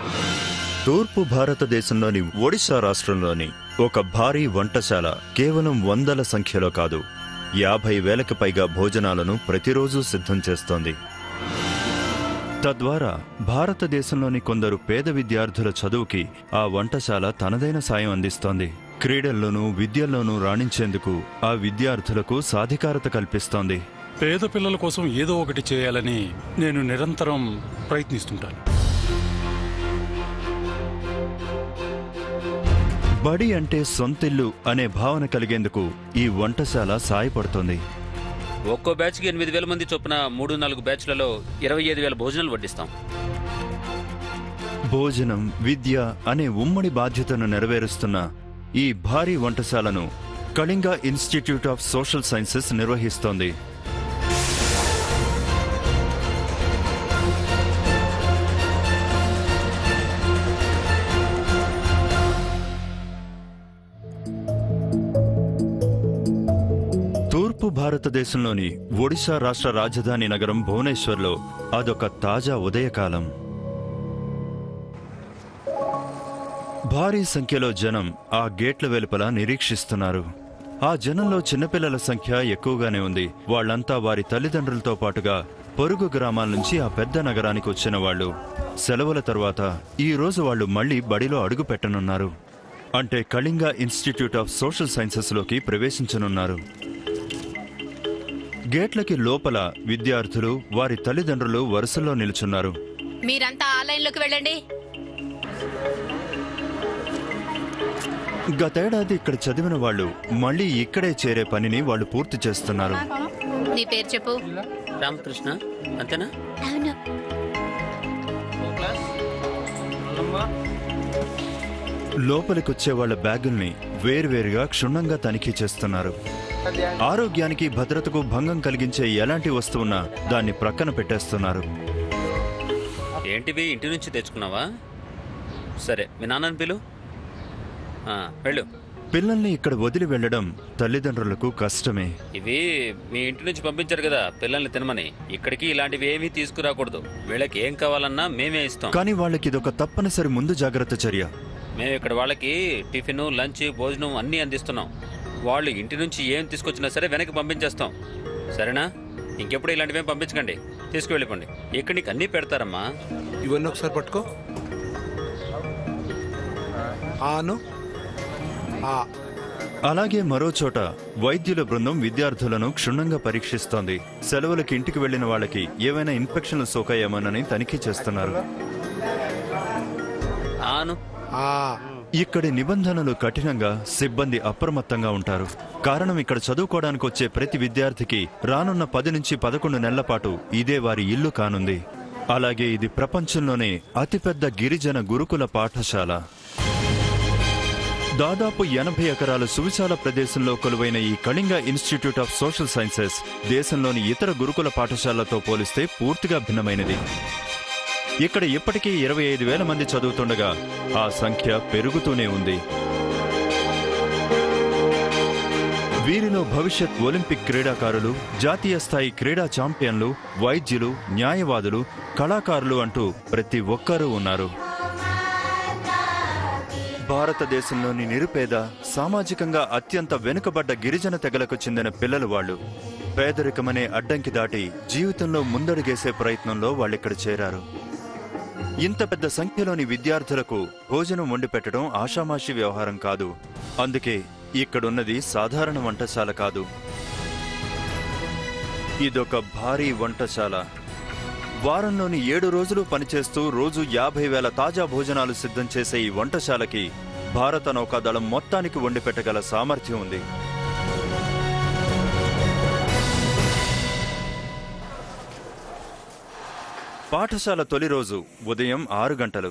తూర్పు భారతదేశంలోని ఒడిశా రాష్ట్రంలోని ఒక భారీ వంటశాల కేవలం వందల సంఖ్యలో కాదు యాభై వేలకు పైగా భోజనాలను ప్రతిరోజు సిద్ధం చేస్తోంది తద్వారా భారతదేశంలోని కొందరు పేద విద్యార్థుల చదువుకి ఆ వంటశాల తనదైన సాయం అందిస్తోంది క్రీడల్లోనూ విద్యల్లోనూ రాణించేందుకు ఆ విద్యార్థులకు సాధికారత కల్పిస్తోంది పేద పిల్లల కోసం ఏదో ఒకటి చేయాలని నేను నిరంతరం ప్రయత్నిస్తుంటాను బడి అంటే సొంతిల్లు అనే భావన కలిగేందుకు ఈ వంటశాల సాయపడుతోంది ఒక్కో బ్యాచ్కి ఎనిమిది వేల మంది చొప్పున మూడు నాలుగు బ్యాచ్లలో ఇరవై ఐదు వేల భోజనాలు వడ్డిస్తాం భోజనం విద్య అనే ఉమ్మడి బాధ్యతను నెరవేరుస్తున్న ఈ భారీ వంటశాలను Kalinga Institute of Social Sciences నిర్వహిస్తోంది తూర్పు భారతదేశంలోని ఒడిశా రాష్ట్ర రాజధాని నగరం భువనేశ్వర్లో అదొక తాజా ఉదయకాలం భారీ సంఖ్యలో జనం ఆ గేట్ల వెలుపల నిరీక్షిస్తున్నారు ఆ జనంలో చిన్నపిల్లల సంఖ్య ఎక్కువగానే ఉంది వాళ్ళంతా వారి తల్లిదండ్రులతో పాటుగా పొరుగు గ్రామాల నుంచి ఆ పెద్ద నగరానికి వచ్చిన వాళ్ళు సెలవుల తర్వాత ఈ రోజు వాళ్ళు మళ్ళీ బడిలో అడుగు పెట్టనున్నారు అంటే కళింగ ఇన్స్టిట్యూట్ ఆఫ్ సోషల్ సైన్సెస్లోకి ప్రవేశించనున్నారు గేట్లకి లోపల విద్యార్థులు వారి తల్లిదండ్రులు వరుసల్లో నిలుచున్నారు మీరంతా ఆ లైన్లోకి వెళ్ళండి గతేడాది ఇక్కడ చదివిన వాళ్ళు మళ్ళీ ఇక్కడే చేరే పనిని వాళ్ళు పూర్తి చేస్తున్నారు నీ పేరు చెప్పు రామకృష్ణ అంతేనా అవును లోపలికొచ్చే వాళ్ళ బ్యాగుల్ని వేర్వేరుగా క్షుణ్ణంగా తనిఖీ చేస్తున్నారు ఆరోగ్యానికి భద్రతకు భంగం కలిగించే ఎలాంటి వస్తువున్నా దాన్ని ప్రక్కన పెట్టేస్తున్నారు ఏంటివి ఇంటి నుంచి తెచ్చుకున్నావా సరే మీ నాన్నని పిలు ఆ, వెళ్ళు పిల్లల్ని ఇక్కడ వదిలి వెళ్ళడం తల్లిదండ్రులకు కష్టమే ఇవి మీ ఇంటి నుంచి పంపించారు కదా పిల్లల్ని తినమని ఇక్కడికి ఇలాంటివి ఏమీ తీసుకురాకూడదు వీళ్ళకి ఏం కావాలన్నా మేమే ఇస్తాం కానీ వాళ్ళకి ఇదొక తప్పనిసరి ముందు జాగ్రత్త చర్య మేము ఇక్కడ వాళ్ళకి టిఫిన్ లంచ్ భోజనం అన్నీ అందిస్తున్నాం వాళ్ళు ఇంటి నుంచి ఏం తీసుకొచ్చినా సరే వెనక్కి పంపించేస్తాం సరేనా ఇంకెప్పుడు ఇలాంటివేం పంపించకండి తీసుకువెళ్ళిపోండి ఇక్కడ నీకు అన్నీ పెడతారమ్మా ఇవన్నీ ఒకసారి పట్టుకో ఆను ఆ అలాగే మరో చోట వైద్యుల బృందం విద్యార్థులను క్షుణ్ణంగా పరీక్షిస్తోంది సెలవులకి ఇంటికి వెళ్లిన వాళ్ళకి ఏవైనా ఇన్ఫెక్షన్లు సోకాయేమోనని తనిఖీ చేస్తున్నారు ఆను ఆ ఇక్కడి నిబంధనలు కఠినంగా సిబ్బంది అప్రమత్తంగా ఉంటారు కారణం ఇక్కడ చదువుకోవడానికి వచ్చే ప్రతి విద్యార్థికి రానున్న పది నుంచి పదకొండు నెలల పాటు ఇదే వారి ఇల్లు కానుంది అలాగే ఇది ప్రపంచంలోనే అతిపెద్ద గిరిజన గురుకుల పాఠశాల దాదాపు ఎనభై ఎకరాల సువిశాల ప్రదేశంలో కొలువైన ఈ Kalinga Institute of Social Sciences దేశంలోని ఇతర గురుకుల పాఠశాలలతో పోలిస్తే పూర్తిగా భిన్నమైనది ఇక్కడ ఇప్పటికీ ఇరవై ఐదు వేల మంది చదువుతుండగా ఆ సంఖ్య పెరుగుతూనే ఉంది వీరిలో భవిష్యత్ ఒలింపిక్ క్రీడాకారులు జాతీయ స్థాయి క్రీడా ఛాంపియన్లు వైద్యులు న్యాయవాదులు కళాకారులు అంటూ ప్రతి ఒక్కరూ ఉన్నారు భారతదేశంలోని నిరుపేద సామాజికంగా అత్యంత వెనుకబడ్డ గిరిజన తెగలకు చెందిన పిల్లలు వాళ్ళు పేదరికమనే అడ్డంకి దాటి జీవితంలో ముందడుగేసే ప్రయత్నంలో వాళ్ళిక్కడ చేరారు ఇంత పెద్ద సంఖ్యలోని విద్యార్థులకు భోజనం వండి పెట్టడం ఆషామాషి వ్యవహారం కాదు అందుకే ఇక్కడున్నది సాధారణ వంటశాల కాదు ఇదొక భారీ వంటశాల వారంలోని ఏడు రోజులు పనిచేస్తూ రోజు యాభై వేల తాజా భోజనాలు సిద్ధం చేసే ఈ వంటశాలకి భారత నౌకాదళం మొత్తానికి వండి పెట్టగల సామర్థ్యం ఉంది పాఠశాల తొలి రోజు ఉదయం ఆరు గంటలు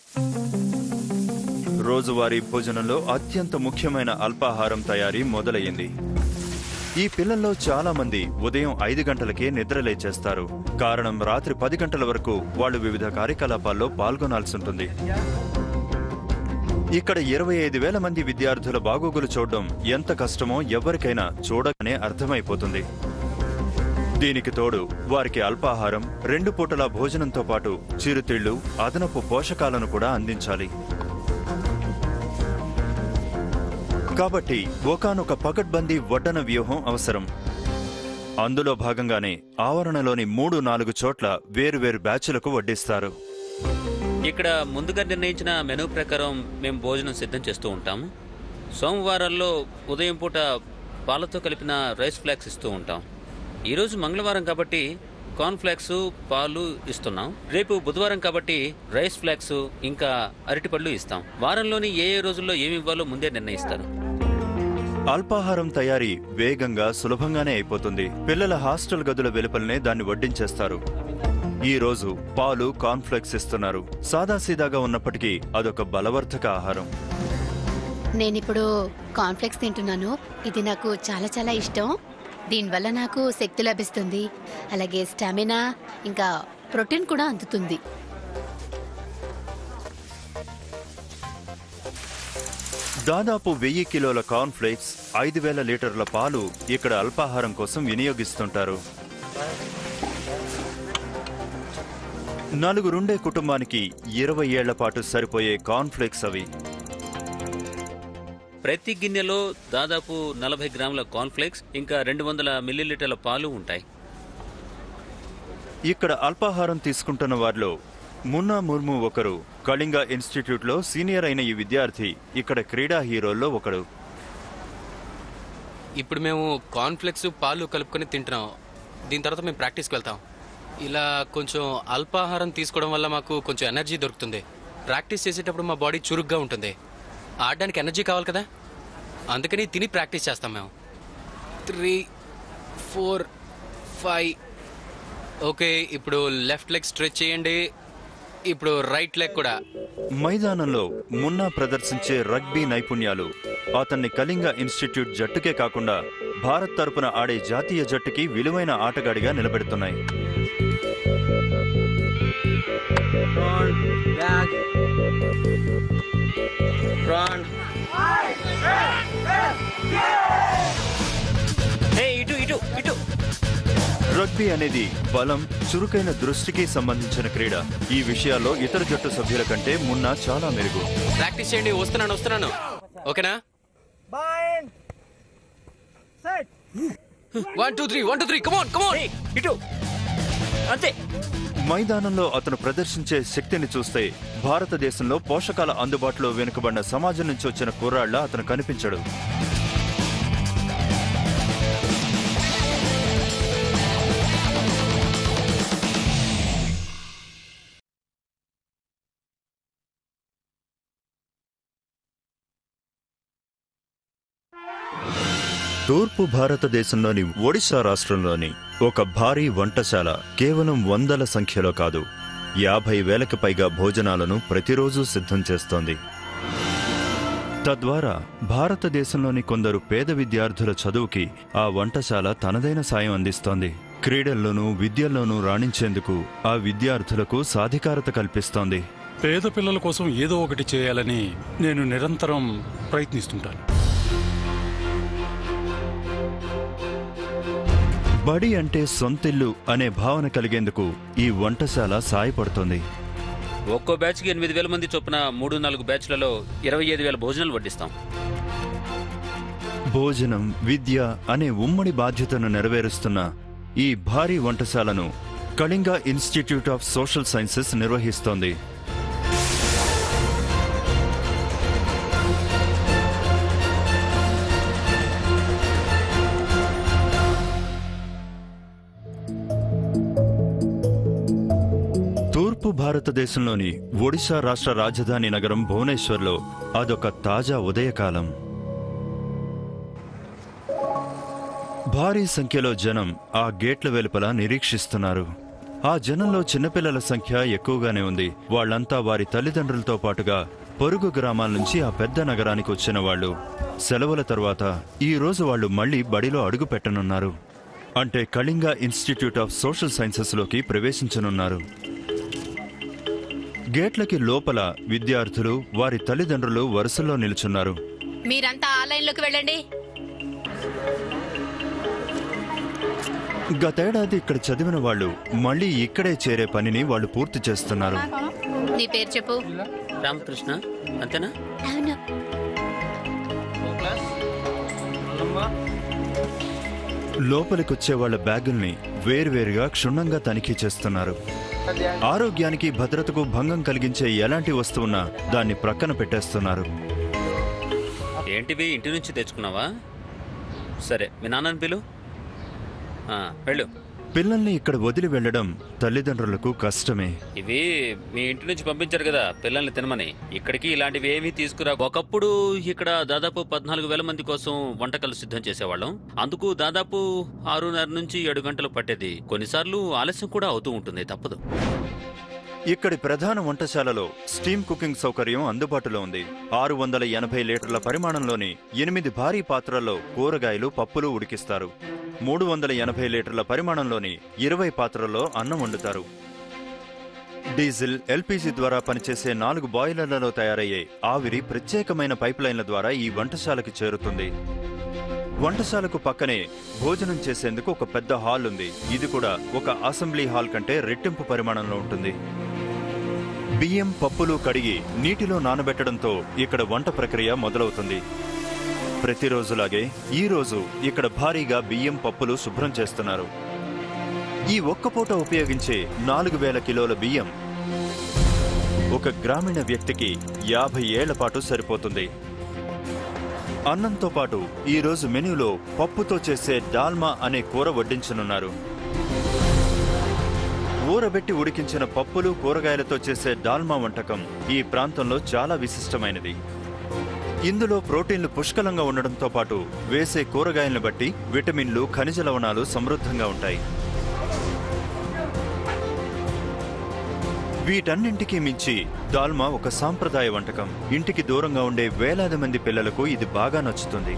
రోజువారీ భోజనంలో అత్యంత ముఖ్యమైన అల్పాహారం తయారీ మొదలయ్యింది ఈ పిల్లల్లో చాలా మంది ఉదయం ఐదు గంటలకే నిద్రలేచేస్తారు కారణం రాత్రి పది గంటల వరకు వాళ్ళు వివిధ కార్యకలాపాల్లో పాల్గొనాల్సి ఉంటుంది ఇక్కడ ఇరవై ఐదు వేల మంది విద్యార్థుల బాగోగులు చూడడం ఎంత కష్టమో ఎవరికైనా చూడగానే అర్థమైపోతుంది దీనికి తోడు వారికి అల్పాహారం రెండు పూటల భోజనంతో పాటు చిరుతిళ్లు అదనపు పోషకాలను కూడా అందించాలి కాబట్టి ఒకానొక పకడ్బందీ వడ్డన వ్యూహం అవసరం అందులో భాగంగానే ఆవరణలోని మూడు నాలుగు చోట్ల వేరువేరు బ్యాచ్లకు వడ్డిస్తారు ఇక్కడ ముందుగా నిర్ణయించిన మెనూ ప్రకారం మేము భోజనం సిద్ధం చేస్తూ ఉంటాము సోమవారాల్లో ఉదయం పూట పాలతో కలిపిన రైస్ ఫ్లాక్స్ ఇస్తూ ఉంటాం ఈరోజు మంగళవారం కాబట్టి కార్న్ ఫ్లాక్స్ పాలు ఇస్తున్నాం రేపు బుధవారం కాబట్టి రైస్ ఫ్లాక్స్ ఇంకా అరటిపళ్ళు ఇస్తాం వారంలోని ఏ ఏ రోజుల్లో ఏమి ఇవ్వాలో ముందే నిర్ణయిస్తారు అల్పాహారం తయారీ వేగంగా సులభంగానే అయిపోతుంది పిల్లల హాస్టల్ గదుల వెలుపలనే దాన్ని వడ్డించేస్తారు ఈ రోజు పాలు కాన్ఫ్లెక్స్ ఇస్తున్నారు సాదాసీదాగా ఉన్నప్పటికీ అదొక బలవర్ధక ఆహారం నేనిప్పుడు కాన్ఫ్లెక్స్ తింటున్నాను ఇది నాకు చాలా చాలా ఇష్టం దీనివల్ల నాకు శక్తి లభిస్తుంది అలాగే స్టామినా ఇంకా ప్రోటీన్ కూడా అందుతుంది దాదాపు వెయ్యి కిలోల కార్న్ఫ్లేక్స్ ఐదు వేల లీటర్ల పాలు ఇక్కడ అల్పాహారం కోసం వినియోగిస్తుంటారు నలుగురుండే కుటుంబానికి ఇరవై ఏళ్ల పాటు సరిపోయే కార్న్ఫ్లేక్స్ అవి ప్రతి గిన్నెలో దాదాపు నలభై గ్రాముల కార్న్ఫ్లేక్స్ ఇంకా రెండు వందల మిల్లీలీటర్ల పాలు ఉంటాయి ఇక్కడ అల్పాహారం తీసుకుంటున్న వారిలో మున్నా ముర్ము ఒకరు కళింగ ఇన్స్టిట్యూట్లో సీనియర్ అయిన ఈ విద్యార్థి ఇక్కడ క్రీడా హీరోల్లో ఒకడు ఇప్పుడు మేము కాన్ఫ్లెక్స్ పాలు కలుపుకొని తింటున్నాం దీని తర్వాత మేము ప్రాక్టీస్కి వెళ్తాం ఇలా కొంచెం అల్పాహారం తీసుకోవడం వల్ల మాకు కొంచెం ఎనర్జీ దొరుకుతుంది ప్రాక్టీస్ చేసేటప్పుడు మా బాడీ చురుగ్గా ఉంటుంది ఆడడానికి ఎనర్జీ కావాలి కదా అందుకని తిని ప్రాక్టీస్ చేస్తాం మేము త్రీ ఫోర్ ఫైవ్ ఓకే ఇప్పుడు లెఫ్ట్ లెగ్ స్ట్రెచ్ చేయండి ఇప్పుడు రైట్ లెగ్ కూడా మైదానంలో మున్నా ప్రదర్శించే రగ్బీ నైపుణ్యాలు అతన్ని కళింగ ఇన్స్టిట్యూట్ జట్టుకే కాకుండా భారత్ తరపున ఆడే జాతీయ జట్టుకి విలువైన ఆటగాడిగా నిలబెడుతున్నాయి front, back, front. హే ఇటు ఇటు ఇటు రగ్బీ అనేది బలం చురుకైన దృష్టికి సంబంధించిన క్రీడ ఈ విషయాల్లో ఇతర జట్టు సభ్యుల కంటే మున్నా చాలా మెరుగు ప్రాక్టీస్ చేయండి వస్తున్నాను వస్తున్నాను ఓకేనా one two three one two three come on come on hey, ఇటు అంతే మైదానంలో అతను ప్రదర్శించే శక్తిని చూస్తే భారతదేశంలో పోషకాల అందుబాటులో వెనుకబడిన సమాజం నుంచి వచ్చిన కుర్రాళ్ళ అతను కనిపించడు తూర్పు భారతదేశంలోని ఒడిశా రాష్ట్రంలోని ఒక భారీ వంటశాల కేవలం వందల సంఖ్యలో కాదు యాభై వేలకు పైగా భోజనాలను ప్రతిరోజు సిద్ధం చేస్తోంది తద్వారా భారతదేశంలోని కొందరు పేద విద్యార్థుల చదువుకి ఆ వంటశాల తనదైన సాయం అందిస్తోంది క్రీడల్లోనూ విద్యల్లోనూ రాణించేందుకు ఆ విద్యార్థులకు సాధికారత కల్పిస్తోంది పేద పిల్లల కోసం ఏదో ఒకటి చేయాలని నేను నిరంతరం ప్రయత్నిస్తుంటాను బడి అంటే సొంతిల్లు అనే భావన కలిగేందుకు ఈ వంటశాల సాయపడుతోంది ఒక్కో బ్యాచ్కి ఎనిమిది వేల మంది చొప్పున మూడు నాలుగు బ్యాచ్లలో ఇరవై ఐదు వేల భోజనాలు వడ్డిస్తాం భోజనం విద్య అనే ఉమ్మడి బాధ్యతను నెరవేరుస్తున్న ఈ భారీ వంటశాలను Kalinga Institute of Social Sciences నిర్వహిస్తోంది తూర్పు భారతదేశంలోని ఒడిశా రాష్ట్ర రాజధాని నగరం భువనేశ్వర్లో అదొక తాజా ఉదయకాలం భారీ సంఖ్యలో జనం ఆ గేట్ల వెలుపల నిరీక్షిస్తున్నారు ఆ జనంలో చిన్నపిల్లల సంఖ్య ఎక్కువగానే ఉంది వాళ్ళంతా వారి తల్లిదండ్రులతో పాటుగా పొరుగు గ్రామాల నుంచి ఆ పెద్ద నగరానికి వచ్చిన వాళ్ళు సెలవుల తర్వాత ఈ రోజు వాళ్ళు మళ్ళీ బడిలో అడుగు పెట్టనున్నారు అంటే కళింగ ఇన్స్టిట్యూట్ ఆఫ్ సోషల్ సైన్సెస్లోకి ప్రవేశించనున్నారు గేట్లకి లోపల విద్యార్థులు వారి తల్లిదండ్రులు వరుసల్లో నిలుచున్నారు మీరంతా ఆ లైన్లోకి వెళ్ళండి గతేడాది ఇక్కడ చదివిన వాళ్ళు మళ్ళీ ఇక్కడే చేరే పనిని వాళ్ళు పూర్తి చేస్తున్నారు నీ పేరు చెప్పు రామకృష్ణ అంతేనా అవును Class. Number. లోపలికొచ్చే వాళ్ళ బ్యాగుల్ని వేర్వేరుగా క్షుణ్ణంగా తనిఖీ చేస్తున్నారు ఆరోగ్యానికి భద్రతకు భంగం కలిగించే ఎలాంటి వస్తువున్నా దాన్ని ప్రక్కన పెట్టేస్తున్నారు ఏంటివి ఇంటి నుంచి తెచ్చుకున్నావా సరే మీ నాన్నని పిలు ఆ, వెళ్ళు పిల్లల్ని ఇక్కడ వదిలి వెళ్ళడం తల్లిదండ్రులకు కష్టమే ఇవి మీ ఇంటి నుంచి పంపించారు కదా పిల్లల్ని తినమని ఇక్కడికి ఇలాంటివి ఏమీ తీసుకురా ఒకప్పుడు ఇక్కడ దాదాపు పద్నాలుగు వేల మంది కోసం వంటకాలు సిద్ధం చేసేవాళ్ళం అందుకు దాదాపు ఆరున్నర నుంచి ఏడు గంటలు పట్టేది కొన్నిసార్లు ఆలస్యం కూడా అవుతూ ఉంటుంది తప్పదు ఇక్కడి ప్రధాన వంటశాలలో స్టీమ్ కుకింగ్ సౌకర్యం అందుబాటులో ఉంది ఆరు వందల ఎనభై లీటర్ల పరిమాణంలోని ఎనిమిది భారీ పాత్రల్లో కూరగాయలు పప్పులు ఉడికిస్తారు మూడు వందల ఎనభై లీటర్ల పరిమాణంలోని ఇరవై పాత్రల్లో అన్నం వండుతారు డీజిల్ ఎల్పీజీ ద్వారా పనిచేసే నాలుగు బాయిలర్లలో తయారయ్యే ఆవిరి ప్రత్యేకమైన పైప్లైన్ల ద్వారా ఈ వంటశాలకి చేరుతుంది వంటశాలకు పక్కనే భోజనం చేసేందుకు ఒక పెద్ద హాల్ ఉంది ఇది కూడా ఒక అసెంబ్లీ హాల్ కంటే రెట్టింపు పరిమాణంలో ఉంటుంది బియ్యం పప్పులు కడిగి నీటిలో నానబెట్టడంతో ఇక్కడ వంట ప్రక్రియ మొదలవుతుంది ప్రతిరోజులాగే ఈ రోజు ఇక్కడ భారీగా బియ్యం పప్పులు శుభ్రం చేస్తున్నారు ఈ ఒక్క పూట ఉపయోగించే నాలుగు వేల కిలోల బియ్యం ఒక గ్రామీణ వ్యక్తికి యాభై ఏళ్ల పాటు సరిపోతుంది అన్నంతో పాటు ఈ రోజు మెనూలో పప్పుతో చేసే డాల్మా అనే కూర వడ్డించనున్నారు ఊరబెట్టి ఉడికించిన పప్పులు కూరగాయలతో చేసే డాల్మా వంటకం ఈ ప్రాంతంలో చాలా విశిష్టమైనది ఇందులో ప్రోటీన్లు పుష్కలంగా ఉండడంతో పాటు వేసే కూరగాయలను బట్టి విటమిన్లు ఖనిజ లవణాలు సమృద్ధంగా ఉంటాయి వీటన్నింటికీ మించి దాల్మా ఒక సాంప్రదాయ వంటకం ఇంటికి దూరంగా ఉండే వేలాది మంది పిల్లలకు ఇది బాగా నచ్చుతుంది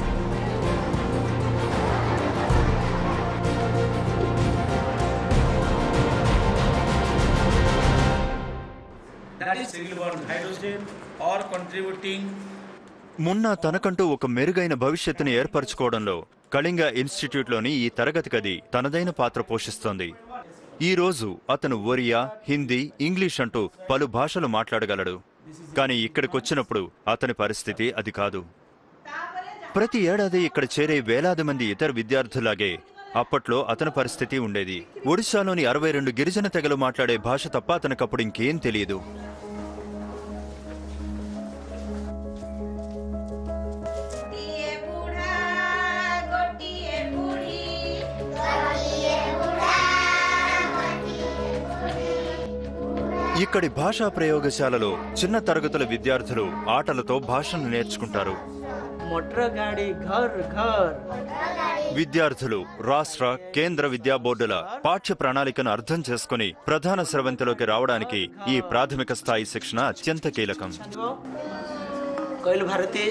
that is renewable hydrogen or contributing Munna తనకంటూ ఒక మెరుగైన భవిష్యత్తుని ఏర్పరచుకోవడంలో కళింగ ఇన్స్టిట్యూట్లోని ఈ తరగతి గది తనదైన పాత్ర పోషిస్తోంది ఈ రోజు అతను ఒరియా హిందీ ఇంగ్లీష్ అంటూ పలు భాషలు మాట్లాడగలడు కానీ ఇక్కడికొచ్చినప్పుడు అతని పరిస్థితి అది కాదు ప్రతి ఏడాది ఇక్కడ చేరే వేలాది మంది ఇతర విద్యార్థులాగే అప్పట్లో అతని పరిస్థితి ఉండేది ఒడిశాలోని అరవై రెండు గిరిజన తెగలు మాట్లాడే భాష తప్ప అతనికప్పుడు ఇంకేం తెలియదు ଗୋଟିଏ ବୁଢ଼ା ଗୋଟିଏ ବୁଢ଼ୀ ఇక్కడి భాషా ప్రయోగశాలలో చిన్న తరగతుల విద్యార్థులు ఆటలతో భాషను నేర్చుకుంటారు मोटर गाड़ी घर घर విద్యార్థులు రాష్ట్ర కేంద్ర విద్యా బోర్డుల పాఠ్య ప్రణాళికను అర్థం చేసుకుని ప్రధాన స్రవంతిలోకి రావడానికి ఈ ప్రాథమిక స్థాయి శిక్షణ అత్యంత కీలకం କହିଲୁ ଭାରତୀ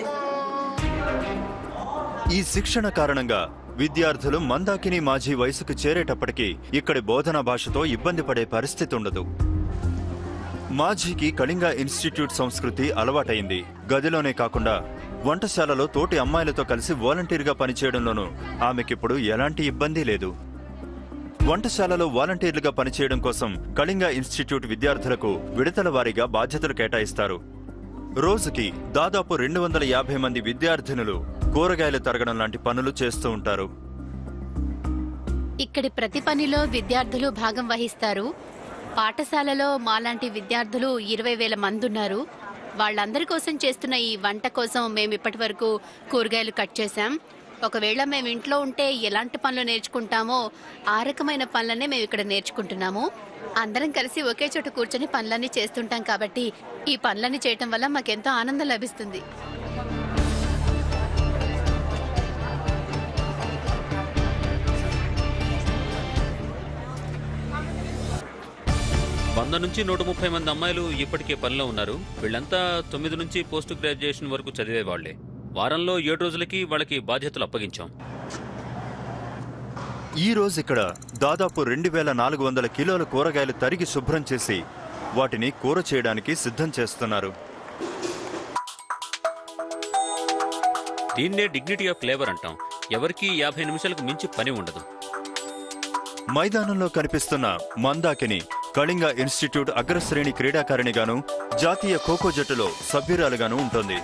ఈ శిక్షణ కారణంగా విద్యార్థులు మందాకిని మాజీ వయసుకు చేరేటప్పటికీ ఇక్కడి బోధనా భాషతో ఇబ్బంది పడే పరిస్థితి ఉండదు మాజీకి కళింగ ఇన్స్టిట్యూట్ సంస్కృతి అలవాటైంది గదిలోనే కాకుండా వంటశాలలో తోటి అమ్మాయిలతో కలిసి వాలంటీర్గా పనిచేయడంలోనూ ఆమెకిప్పుడు ఎలాంటి ఇబ్బంది లేదు వంటశాలలో వాలంటీర్లుగా పనిచేయడం కోసం కళింగ ఇన్స్టిట్యూట్ విద్యార్థులకు విడతల వారీగా బాధ్యతలు కేటాయిస్తారు రోజుకి దాదాపు రెండు వందల యాభై మంది విద్యార్థినులు కూరగాయలు తరగడం లాంటి పనులు చేస్తూ ఉంటారు ఇక్కడి ప్రతి పనిలో విద్యార్థులు భాగం వహిస్తారు పాఠశాలలో మాలాంటి విద్యార్థులు ఇరవై వేల మంది ఉన్నారు వాళ్ళందరి కోసం చేస్తున్న ఈ వంట కోసం మేము ఇప్పటి వరకు కూరగాయలు కట్ చేశాం ఒకవేళ మేము ఇంట్లో ఉంటే ఎలాంటి పనులు నేర్చుకుంటామో ఆ రకమైన పనులనే మేము ఇక్కడ నేర్చుకుంటున్నాము అందరం కలిసి ఒకే చోట కూర్చొని పనులన్నీ చేస్తుంటాం కాబట్టి ఈ పనులన్నీ చేయటం వల్ల మాకెంతో ఆనందం లభిస్తుంది వంద నుంచి నూట ముప్పై మంది అమ్మాయిలు ఇప్పటికే పనిలో ఉన్నారు వీళ్ళంతా తొమ్మిది నుంచి పోస్ట్ గ్రాడ్యుయేషన్ వరకు చదివే వాళ్లే వారంలో ఏడు రోజులకి వాళ్ళకి బాధ్యతలు అప్పగించాం ఈ రోజు ఇక్కడ దాదాపు రెండు వేల నాలుగు వందల కిలోల కూరగాయలు తరిగి శుభ్రం చేసి వాటిని కూర చేయడానికి సిద్ధం చేస్తున్నారు దీన్నే డిగ్నిటీ ఆఫ్ లేబర్ అంటాం ఎవరికి యాభై నిమిషాలకు మించి పని ఉండదు మైదానంలో కనిపిస్తున్న మందాకిని కళింగ ఇన్స్టిట్యూట్ అగ్రశ్రేణి క్రీడాకారిణిగాను జాతీయ ఖోఖో జట్టులో సభ్యురాలుగాను ఉంటుంది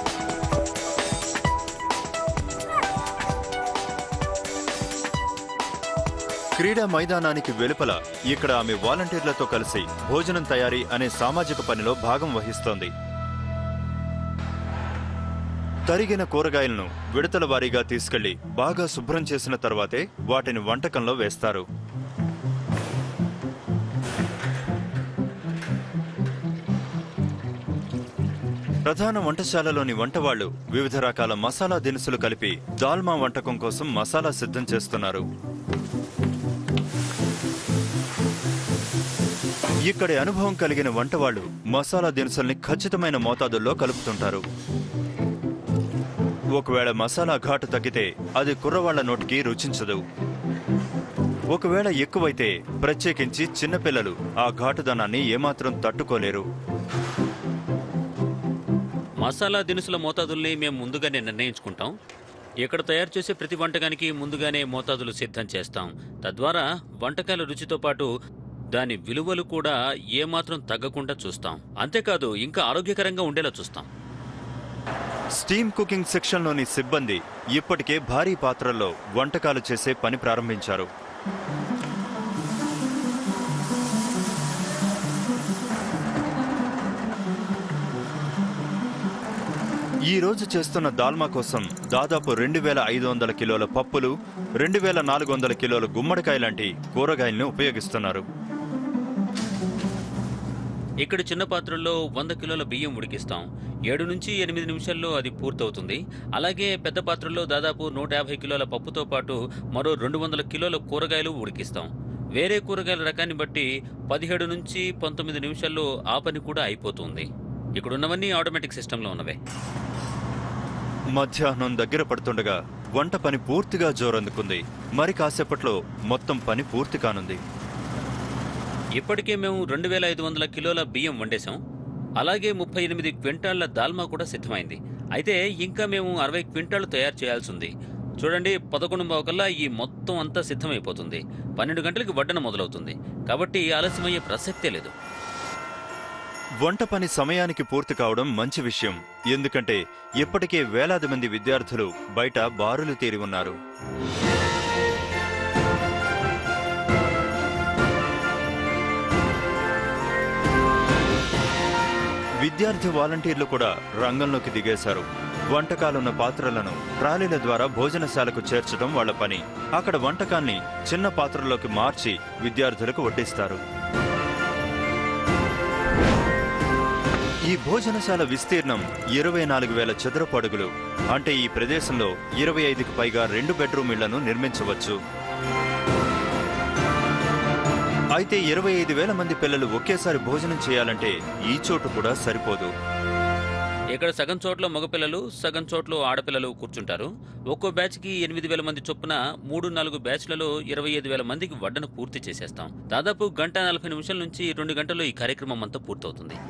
క్రీడా మైదానానికి వెలుపల ఇక్కడ ఆమె వాలంటీర్లతో కలిసి భోజనం తయారీ అనే సామాజిక పనిలో భాగం వహిస్తోంది తరిగిన కూరగాయలను విడతల వారీగా తీసుకెళ్లి బాగా శుభ్రం చేసిన తర్వాతే వాటిని వంటకంలో వేస్తారు ప్రధాన వంటశాలలోని వంటవాళ్లు వివిధ రకాల మసాలా దినుసులు కలిపి దాల్మా వంటకం కోసం మసాలా సిద్ధం చేస్తున్నారు ఇక్కడి అనుభవం కలిగిన వంటవాళ్లు మసాలా దినుసుల్ని ఖచ్చితమైన మోతాదుల్లో కలుపుతుంటారు ఒకవేళ మసాలా ఘాటు తగ్గితే అది కుర్రవాళ్ల నోటికి రుచించదు ఒకవేళ ఎక్కువైతే ప్రత్యేకించి చిన్నపిల్లలు ఆ ఘాటుదనాన్ని ఏమాత్రం తట్టుకోలేరు మసాలా దినుసుల మోతాదుల్ని మేము ముందుగానే నిర్ణయించుకుంటాం ఇక్కడ తయారు చేసే ప్రతి వంటకానికి ముందుగానే మోతాదులు సిద్ధం చేస్తాం తద్వారా వంటకాల రుచితో పాటు దాని విలువలు కూడా ఏమాత్రం తగ్గకుండా చూస్తాం అంతేకాదు ఇంకా ఆరోగ్యకరంగా ఉండేలా చూస్తాం స్టీమ్ కుకింగ్ సెక్షన్లోని సిబ్బంది ఇప్పటికే భారీ పాత్రల్లో వంటకాలు చేసే పని ప్రారంభించారు ఈ రోజు చేస్తున్న దాల్మా కోసం దాదాపు రెండు వేల ఐదు వందల కిలోల పప్పులు రెండు వేల నాలుగు వందల కిలోల గుమ్మడికాయ లాంటి కూరగాయలను ఉపయోగిస్తున్నారు ఇక్కడ చిన్న పాత్రల్లో వంద కిలోల బియ్యం ఉడికిస్తాం ఏడు నుంచి ఎనిమిది నిమిషాల్లో అది పూర్తవుతుంది అలాగే పెద్ద పాత్రల్లో దాదాపు నూట యాభై కిలోల పప్పుతో పాటు మరో రెండు వందల కిలోల కూరగాయలు ఉడికిస్తాం వేరే కూరగాయల రకాన్ని బట్టి పదిహేడు నుంచి పంతొమ్మిది నిమిషాల్లో ఆ పని కూడా అయిపోతుంది ఇక్కడ ఉన్నవన్నీ ఆటోమేటిక్ సిస్టంలో ఉన్నవే మధ్యాహ్నం దగ్గర పడుతుండగా వంట పని పూర్తిగా జోరందుకుంది మరి కాసేపట్లో మొత్తం పని పూర్తి కానుంది ఇప్పటికే మేము రెండు వేల ఐదు వందల కిలోల బియ్యం వండేశాం అలాగే ముప్పై ఎనిమిది క్వింటాళ్ల దాల్మా కూడా సిద్ధమైంది అయితే ఇంకా మేము అరవై క్వింటాళ్లు తయారు చేయాల్సి ఉంది చూడండి పదకొండు కల్లా ఈ మొత్తం అంతా సిద్ధమైపోతుంది పన్నెండు గంటలకి వడ్డన మొదలవుతుంది కాబట్టి ఆలస్యమయ్యే ప్రసక్తే లేదు వంట పని సమయానికి పూర్తి కావడం మంచి విషయం ఎందుకంటే ఇప్పటికే వేలాది మంది విద్యార్థులు బయట బారులు తీరి ఉన్నారు విద్యార్థి వాలంటీర్లు కూడా రంగంలోకి దిగేశారు వంటకాలున్న పాత్రలను ట్రాలీల ద్వారా భోజనశాలకు చేర్చడం వాళ్ళ పని అక్కడ వంటకాన్ని చిన్న పాత్రలోకి మార్చి విద్యార్థులకు వడ్డిస్తారు ఈ భోజనశాల విస్తీర్ణం ఇరవై నాలుగు వేల చదరపు అడుగులు అంటే ఈ ప్రదేశంలో ఇరవై ఐదుకు పైగా రెండు బెడ్రూమ్ ఇళ్లను నిర్మించవచ్చు అయితే ఇరవై ఐదు వేల మంది పిల్లలు ఒకేసారి భోజనం చేయాలంటే ఈ చోటు కూడా సరిపోదు ఇక్కడ సగం చోట్ల మగపిల్లలు సగం చోట్ల ఆడపిల్లలు కూర్చుంటారు ఒక్కో బ్యాచ్కి ఎనిమిది వేల మంది చొప్పున మూడు నాలుగు బ్యాచ్లలో ఇరవై ఐదు వేల మందికి వడ్డన పూర్తి చేసేస్తాం దాదాపు గంట నలభై నిమిషాల నుంచి రెండు గంటల్లో ఈ కార్యక్రమం అంతా పూర్తవుతుంది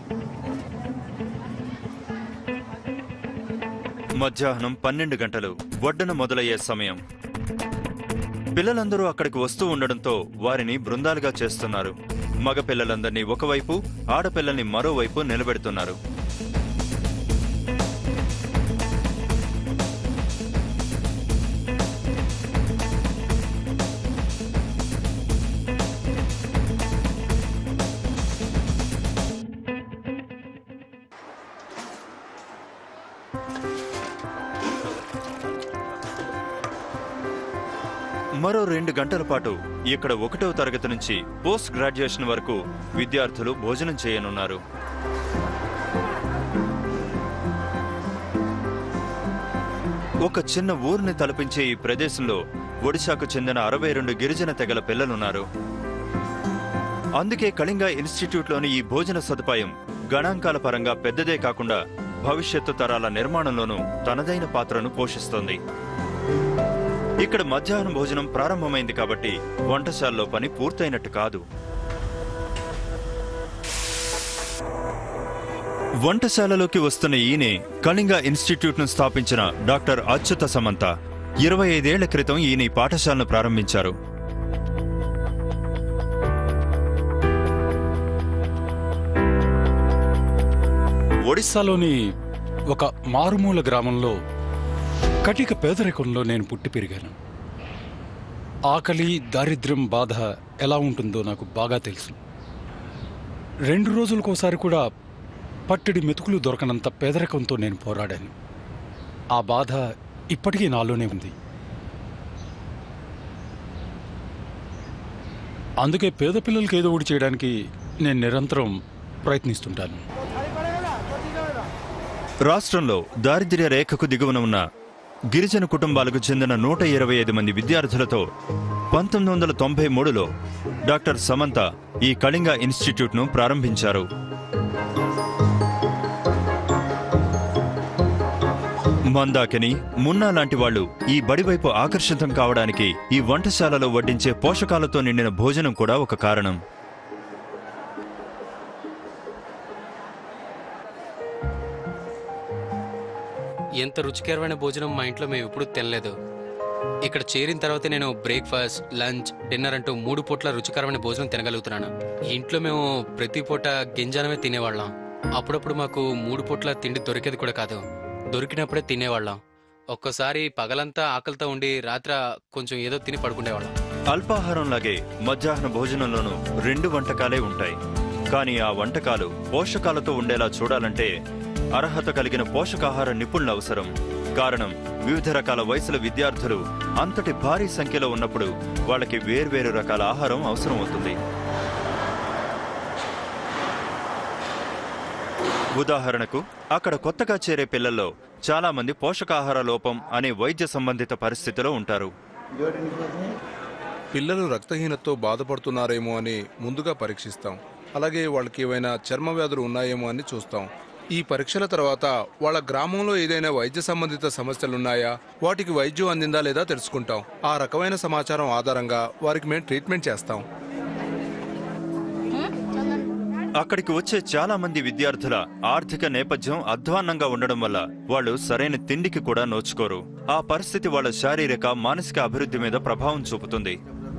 మధ్యాహ్నం పన్నెండు గంటలు వడ్డన మొదలయ్యే సమయం పిల్లలందరూ అక్కడికి వస్తూ ఉండడంతో వారిని బృందాలుగా చేస్తున్నారు మగ పిల్లలందరినీ ఒకవైపు ఆడపిల్లల్ని మరోవైపు నిలబెడుతున్నారు మరో రెండు గంటల పాటు ఇక్కడ ఒకటవ తరగతి నుంచి పోస్ట్ గ్రాడ్యుయేషన్ వరకు విద్యార్థులు భోజనం చేయనున్నారు ఒక చిన్న ఊరిని తలపించే ఈ ప్రదేశంలో ఒడిశాకు చెందిన అరవై రెండు గిరిజన తెగల పిల్లలున్నారు అందుకే కళింగ ఇన్స్టిట్యూట్లోని ఈ భోజన సదుపాయం గణాంకాల పరంగా పెద్దదే కాకుండా భవిష్యత్తు తరాల నిర్మాణంలోనూ తనదైన పాత్రను పోషిస్తోంది ఇక్కడ మధ్యాహ్నం భోజనం ప్రారంభమైంది కాబట్టి వంటశాలలో పని పూర్తయినట్టు కాదు వంటశాలలోకి వస్తున్న ఈయనే కళింగ ఇన్స్టిట్యూట్ ను స్థాపించిన డాక్టర్ అచ్యుత సమంత ఇరవై ఐదేళ్ల క్రితం ఈయన ఈ పాఠశాలను ప్రారంభించారు ఒడిస్సాలోని ఒక మారుమూల గ్రామంలో కటిక పేదరికంలో నేను పుట్టి పెరిగాను ఆకలి దారిద్ర్యం బాధ ఎలా ఉంటుందో నాకు బాగా తెలుసు రెండు రోజులకోసారి కూడా పట్టడి మెతుకులు దొరకనంత పేదరికంతో నేను పోరాడాను ఆ బాధ ఇప్పటికీ నాలోనే ఉంది అందుకే పేద పిల్లలకి ఏదో ఒకటి చేయడానికి నేను నిరంతరం ప్రయత్నిస్తుంటాను రాష్ట్రంలో దారిద్ర్య రేఖకు దిగువన ఉన్న గిరిజన కుటుంబాలకు చెందిన నూట ఇరవై ఐదు మంది విద్యార్థులతో పంతొమ్మిది వందల తొంభై మూడులో డాక్టర్ సమంత ఈ కళింగ ఇన్స్టిట్యూట్ను ప్రారంభించారు మందాకిని మున్నా లాంటి వాళ్ళు ఈ బడివైపు ఆకర్షితం కావడానికి ఈ వంటశాలలో వడ్డించే పోషకాలతో నిండిన భోజనం కూడా ఒక కారణం ఎంత రుచికరమైన భోజనం మా ఇంట్లో మేము ఎప్పుడూ తినలేదు ఇక్కడ చేరిన తర్వాత నేను బ్రేక్ఫాస్ట్ లంచ్ డిన్నర్ అంటూ మూడు పూట్ల రుచికరమైన భోజనం తినగలుగుతున్నాను ఇంట్లో మేము ప్రతి పూట గింజానమే తినేవాళ్ళం అప్పుడప్పుడు మాకు మూడు పూట్ల తిండి దొరికేది కూడా కాదు దొరికినప్పుడే తినేవాళ్ళం ఒక్కోసారి పగలంతా ఆకలితో ఉండి రాత్ర కొంచెం ఏదో తిని పడుకునేవాళ్ళం అల్పాహారంలాగే మధ్యాహ్న భోజనంలోనూ రెండు వంటకాలే ఉంటాయి కానీ ఆ వంటకాలు పోషకాలతో ఉండేలా చూడాలంటే అర్హత కలిగిన పోషకాహార నిపుణుల అవసరం కారణం వివిధ రకాల వయసుల విద్యార్థులు అంతటి భారీ సంఖ్యలో ఉన్నప్పుడు వాళ్ళకి వేర్వేరు రకాల ఆహారం అవసరం అవుతుంది ఉదాహరణకు అక్కడ కొత్తగా చేరే పిల్లల్లో చాలా మంది పోషకాహార లోపం అనే వైద్య సంబంధిత పరిస్థితిలో ఉంటారు పిల్లలు రక్తహీనతతో బాధపడుతున్నారేమో అని ముందుగా పరీక్షిస్తాం అలాగే వాళ్ళకి ఏవైనా చర్మ వ్యాధులు ఉన్నాయేమో అని చూస్తాం ఈ పరీక్షల తర్వాత వాళ్ళ గ్రామంలో ఏదైనా వైద్య సంబంధిత సమస్యలున్నాయా వాటికి వైద్యం అందిందా లేదా తెలుసుకుంటాం ఆ రకమైన సమాచారం ఆధారంగా వారికి మేము ట్రీట్మెంట్ చేస్తాం అక్కడికి వచ్చే చాలా మంది విద్యార్థుల ఆర్థిక నేపథ్యం అధ్వాన్నంగా ఉండడం వల్ల వాళ్ళు సరైన తిండికి కూడా నోచుకోరు ఆ పరిస్థితి వాళ్ళ శారీరక మానసిక అభివృద్ధి మీద ప్రభావం చూపుతుంది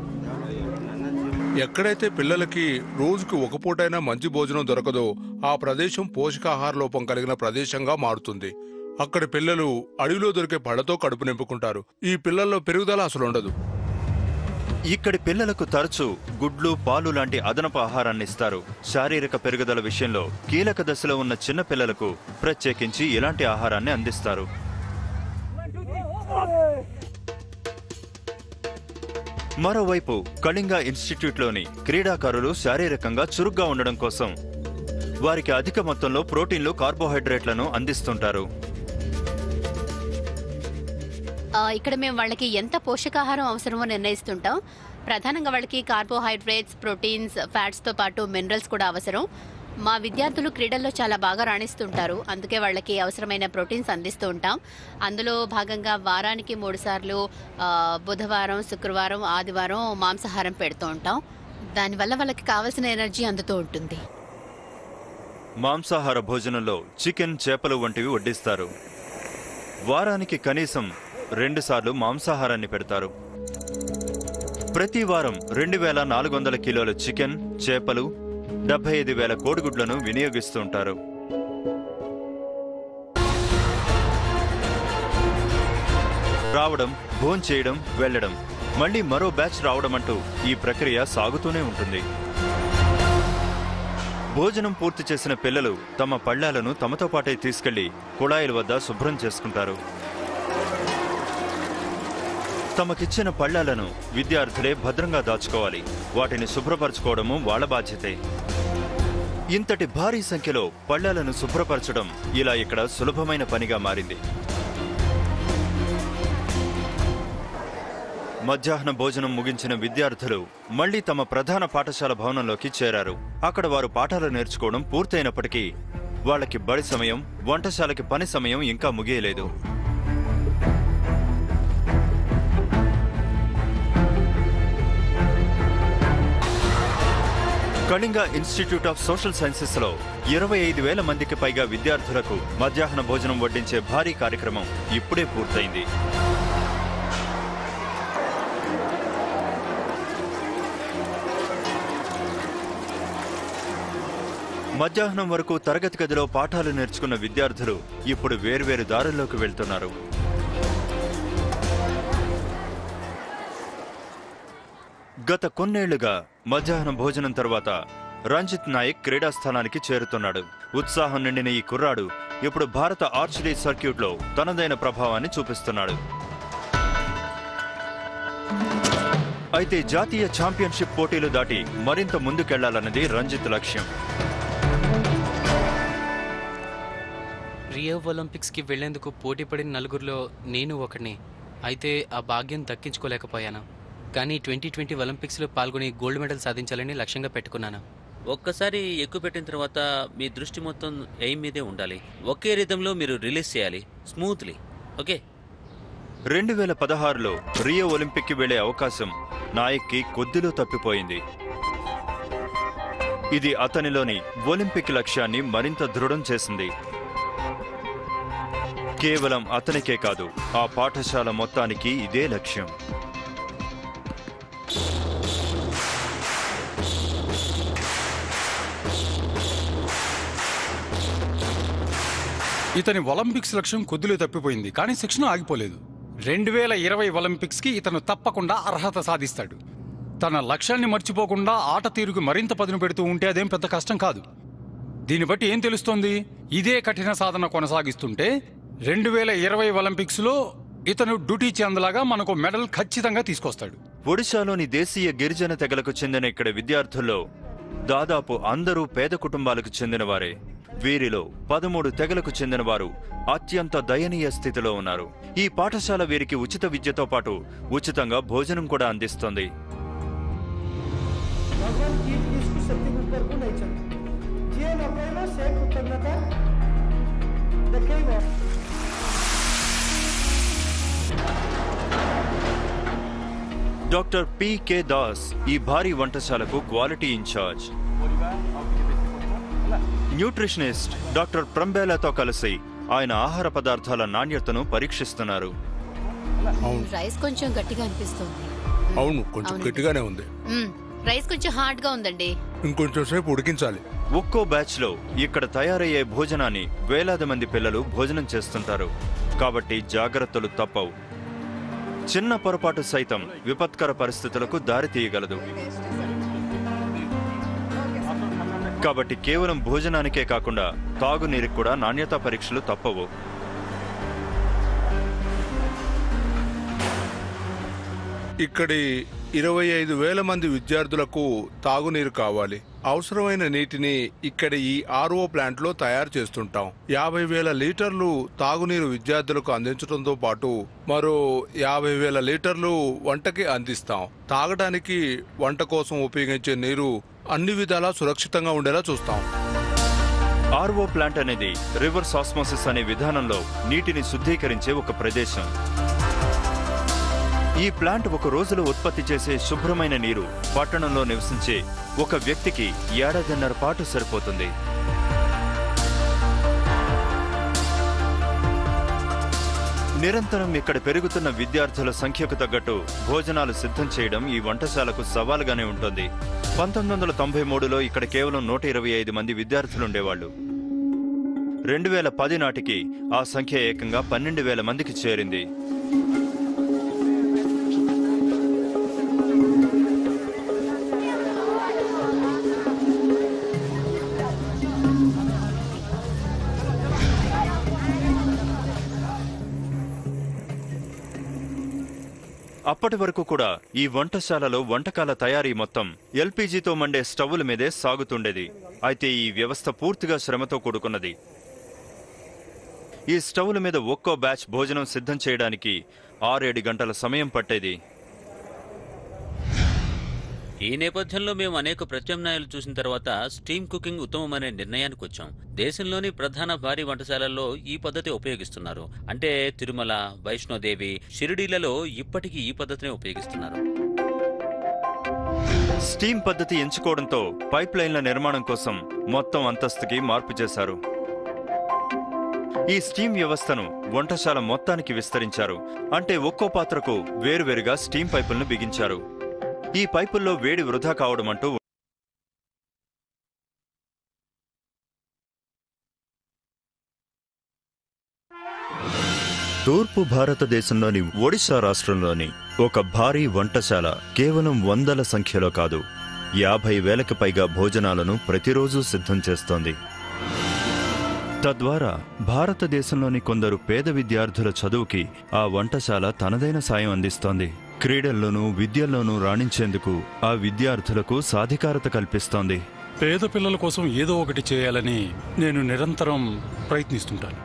ఎక్కడైతే పిల్లలకి రోజుకి ఒక పూటైనా మంచి భోజనం దొరకదో ఆ ప్రదేశం పోషకాహార లోపం కలిగిన ప్రదేశంగా మారుతుంది అక్కడి పిల్లలు అడవిలో దొరికే పళ్ళతో కడుపు నింపుకుంటారు ఈ పిల్లల్లో పెరుగుదల అసలు ఉండదు ఇక్కడి పిల్లలకు తరచూ గుడ్లు పాలు లాంటి అదనపు ఆహారాన్ని ఇస్తారు శారీరక పెరుగుదల విషయంలో కీలక దశలో ఉన్న చిన్న పిల్లలకు ప్రత్యేకించి ఇలాంటి ఆహారాన్ని అందిస్తారు మరోవైపు కళింగ ఇన్స్టిట్యూట్లోని క్రీడాకారులు శారీరకంగా చురుగ్గా ఉండడం కోసం వారికి అధిక మొత్తంలో ప్రోటీన్లు కార్బోహైడ్రేట్లను అందిస్తుంటారు ఆ, ఇక్కడ మేము వాళ్ళకి ఎంత పోషకాహారం అవసరమో నిర్ణయిస్తుంటాం ప్రధానంగా వాళ్ళకి కార్బోహైడ్రేట్స్ ప్రోటీన్స్ ఫ్యాట్స్తో పాటు మినరల్స్ కూడా అవసరం మా విద్యార్థులు క్రీడల్లో చాలా బాగా రాణిస్తుంటారు అందుకే వాళ్ళకి అవసరమైన ప్రోటీన్స్ అందిస్తూ ఉంటాం అందులో భాగంగా వారానికి మూడు సార్లు ఆ, బుధవారం శుక్రవారం ఆదివారం మాంసాహారం పెడుతూ ఉంటాం దానివల్ల వాళ్ళకి కావాల్సిన ఎనర్జీ అందుతూ ఉంటుంది మాంసాహార భోజనంలో చికెన్ చేపలు వంటివి వడ్డిస్తారు వారానికి కనీసం రెండుసార్లు మాంసాహారాన్ని పెడతారు ప్రతి వారం రెండు వేల నాలుగు వందల కిలోల చికెన్ చేపలు డెబ్బై ఐదు వేల కోడిగుడ్లను వినియోగిస్తుంటారు రావడం భోంచేయడం వెళ్ళడం మళ్ళీ మరో బ్యాచ్ రావడం అంటూ ఈ ప్రక్రియ సాగుతూనే ఉంటుంది భోజనం పూర్తి చేసిన పిల్లలు తమ పళ్ళాలను తమతో పాటే తీసుకెళ్లి కుళాయిల వద్ద శుభ్రం చేసుకుంటారు తమకిచ్చిన పళ్ళాలను విద్యార్థులే భద్రంగా దాచుకోవాలి వాటిని శుభ్రపరచుకోవడము వాళ్ళ బాధ్యతే ఇంతటి భారీ సంఖ్యలో పళ్ళాలను శుభ్రపరచడం ఇలా ఇక్కడ సులభమైన పనిగా మారింది మధ్యాహ్న భోజనం ముగించిన విద్యార్థులు మళ్లీ తమ ప్రధాన పాఠశాల భవనంలోకి చేరారు అక్కడ వారు పాఠాలు నేర్చుకోవడం పూర్తయినప్పటికీ వాళ్ళకి బడి సమయం వంటశాలకి పని సమయం ఇంకా ముగియలేదు Kalinga Institute of Social Sciences లో ఇరవై ఐదు వేల మందికి పైగా విద్యార్థులకు మధ్యాహ్న భోజనం వడ్డించే భారీ కార్యక్రమం ఇప్పుడే పూర్తయింది మధ్యాహ్నం వరకు తరగతి గదిలో పాఠాలు నేర్చుకున్న విద్యార్థులు ఇప్పుడు వేర్వేరు దారుల్లోకి వెళ్తున్నారు గత కొన్నేళ్లుగా మధ్యాహ్నం భోజనం తర్వాత రంజిత్ నాయక్ క్రీడా స్థలానికి చేరుతున్నాడు ఉత్సాహం నిండిన ఈ కుర్రాడు ఇప్పుడు భారత ఆర్చరీ సర్క్యూట్లో తనదైన ప్రభావాన్ని చూపిస్తున్నాడు అయితే జాతీయ ఛాంపియన్షిప్ పోటీలు దాటి మరింత ముందుకెళ్లాలన్నది రంజిత్ లక్ష్యం రియో ఒలింపిక్స్కి వెళ్లేందుకు పోటీ పడిన నలుగురిలో నేను ఒకడిని అయితే ఆ భాగ్యం దక్కించుకోలేకపోయాను కానీ ట్వంటీ ట్వంటీ ఒలింపిక్స్లో పాల్గొని గోల్డ్ మెడల్ సాధించాలని లక్ష్యంగా పెట్టుకున్నాను ఒక్కసారి ఎక్కువ పెట్టిన తర్వాత మీ దృష్టి మొత్తం ఎయిమ్ మీదే ఉండాలి ఒకే రిధంలో మీరు రిలీజ్ చేయాలి స్మూత్లీ ఓకే రెండు వేల పదహారులో రియో ఒలింపిక్కి వెళ్లే అవకాశం నాయక్కి కొద్దిలో తప్పిపోయింది ఇది అతనిలోని ఒలింపిక్ లక్ష్యాన్ని మరింత దృఢం చేసింది కేవలం అతనికే కాదు ఆ పాఠశాల మొత్తానికి ఇదే లక్ష్యం ఇతని ఒలింపిక్స్ లక్ష్యం కొద్దిలో తప్పిపోయింది కానీ శిక్షణ ఆగిపోలేదు రెండు వేల ఇరవై ఒలింపిక్స్కి ఇతను తప్పకుండా అర్హత సాధిస్తాడు తన లక్ష్యాన్ని మర్చిపోకుండా ఆట తీరుకు మరింత పదును పెడుతూ ఉంటే అదేం పెద్ద కష్టం కాదు దీన్ని బట్టి ఏం తెలుస్తోంది ఇదే కఠిన సాధన కొనసాగిస్తుంటే రెండు వేల ఇరవై ఒలింపిక్స్లో ఇతను డ్యూటీ చెందలాగా మనకు మెడల్ ఖచ్చితంగా తీసుకొస్తాడు ఒడిశాలోని దేశీయ గిరిజన తెగలకు చెందిన ఇక్కడ విద్యార్థుల్లో దాదాపు అందరూ పేద కుటుంబాలకు చెందినవారే వీరిలో పదమూడు తెగలకు చెందినవారు అత్యంత దయనీయ స్థితిలో ఉన్నారు ఈ పాఠశాల వీరికి ఉచిత విద్యతో పాటు ఉచితంగా భోజనం కూడా అందిస్తోంది भगवान की इसको शक्ति के ऊपर को नहीं चलता जे नौकरी से कृतज्ञता देखेगा డాక్టర్ పికే దాస్ ఈ భారీ వంటశాలకు క్వాలిటీ ఇన్ఛార్జ్ న్యూట్రిషనిస్ట్ డాక్టర్ ప్రంబేలాతో కలిసి ఆయన ఆహార పదార్థాల నాణ్యతను పరీక్షిస్తున్నారు రైస్ కొంచెం గట్టిగా అనిపిస్తుంది అవును కొంచెం అవును. గట్టిగానే ఉంది మ్మ్. రైస్ కొంచెం హార్డ్ గా ఉందండి ఇంకొంచెం సేపు ఉడికించాలి ఒక్కో బ్యాచ్ లో ఇక్కడ తయారయ్యే భోజనాన్ని వేలాది మంది పిల్లలు భోజనం చేస్తుంటారు కాబట్టి జాగ్రత్తలు తప్పవు చిన్న పొరపాటు సైతం విపత్కర పరిస్థితులకు దారితీయగలదు కాబట్టి కేవలం భోజనానికే కాకుండా తాగునీరుకి కూడా నాణ్యతా పరీక్షలు తప్పవు ఇక్కడి ఇరవై ఐదు వేల మంది విద్యార్థులకు తాగునీరు కావాలి అవసరమైన నీటిని ఇక్కడ ఈ ఆర్ఓ ప్లాంట్ లో తయారు చేస్తుంటాం యాభై వేల లీటర్లు తాగునీరు విద్యార్థులకు అందించడంతో పాటు మరో యాభై వేల లీటర్లు వంటకి అందిస్తాం తాగడానికి వంట కోసం ఉపయోగించే నీరు అన్ని విధాలా సురక్షితంగా ఉండేలా చూస్తాం ఆర్ఓ ప్లాంట్ అనేది రివర్స్ ఆస్మోసిస్ అనే విధానంలో నీటిని శుద్ధీకరించే ఒక ప్రదేశం ఈ ప్లాంట్ ఒక రోజులో ఉత్పత్తి చేసే శుభ్రమైన నీరు పట్టణంలో నివసించే ఒక వ్యక్తికి ఏడాదిన్నర పాటు సరిపోతుంది నిరంతరం ఇక్కడ పెరుగుతున్న విద్యార్థుల సంఖ్యకు తగ్గట్టు భోజనాలు సిద్ధం చేయడం ఈ వంటశాలకు సవాలుగానే ఉంటుంది పంతొమ్మిది వందల తొంభై మూడులో ఇక్కడ కేవలం నూట ఇరవై ఐదు మంది విద్యార్థులుండేవాళ్ళు రెండు వేల పది నాటికి ఆ సంఖ్య ఏకంగా పన్నెండు వేల మందికి చేరింది అప్పటి వరకు కూడా ఈ వంటశాలలో వంటకాల తయారీ మొత్తం ఎల్పీజీతో మండే స్టవ్ల మీదే సాగుతుండేది అయితే ఈ వ్యవస్థ పూర్తిగా శ్రమతో కూడుకున్నది ఈ స్టవ్ల మీద ఒక్కో బ్యాచ్ భోజనం సిద్ధం చేయడానికి ఆరేడు గంటల సమయం పట్టేది ఈ నేపథ్యంలో మేము అనేక ప్రత్యామ్నాయాలు చూసిన తర్వాత స్టీమ్ కుకింగ్ ఉత్తమమనే నిర్ణయానికి వచ్చాం దేశంలోని ప్రధాన భారీ వంటశాలల్లో ఈ పద్ధతి ఉపయోగిస్తున్నారు అంటే తిరుమల వైష్ణోదేవి షిరిడీలలో ఇప్పటికీ ఈ పద్ధతిని ఉపయోగిస్తున్నారు స్టీమ్ పద్ధతి ఎంచుకోవడంతో పైప్ లైన్ల నిర్మాణం కోసం మొత్తం అంతస్తుకి మార్పు చేశారు ఈ స్టీమ్ వ్యవస్థను వంటశాల మొత్తానికి విస్తరించారు అంటే ఒక్కో పాత్రకు వేరువేరుగా స్టీమ్ పైపులను బిగించారు ఈ పైపుల్లో వేడి వృధా కావడం అంటూ తూర్పు భారతదేశంలోని ఒడిశా రాష్ట్రంలోని ఒక భారీ వంటశాల కేవలం వందల సంఖ్యలో కాదు యాభై వేలకు పైగా భోజనాలను ప్రతిరోజు సిద్ధం చేస్తోంది తద్వారా భారతదేశంలోని కొందరు పేద విద్యార్థుల చదువుకి ఆ వంటశాల తనదైన సాయం అందిస్తోంది క్రీడల్లోనూ విద్యల్లోనూ రాణించేందుకు ఆ విద్యార్థులకు సాధికారత కల్పిస్తోంది పేద పిల్లల కోసం ఏదో ఒకటి చేయాలని నేను నిరంతరం ప్రయత్నిస్తుంటాను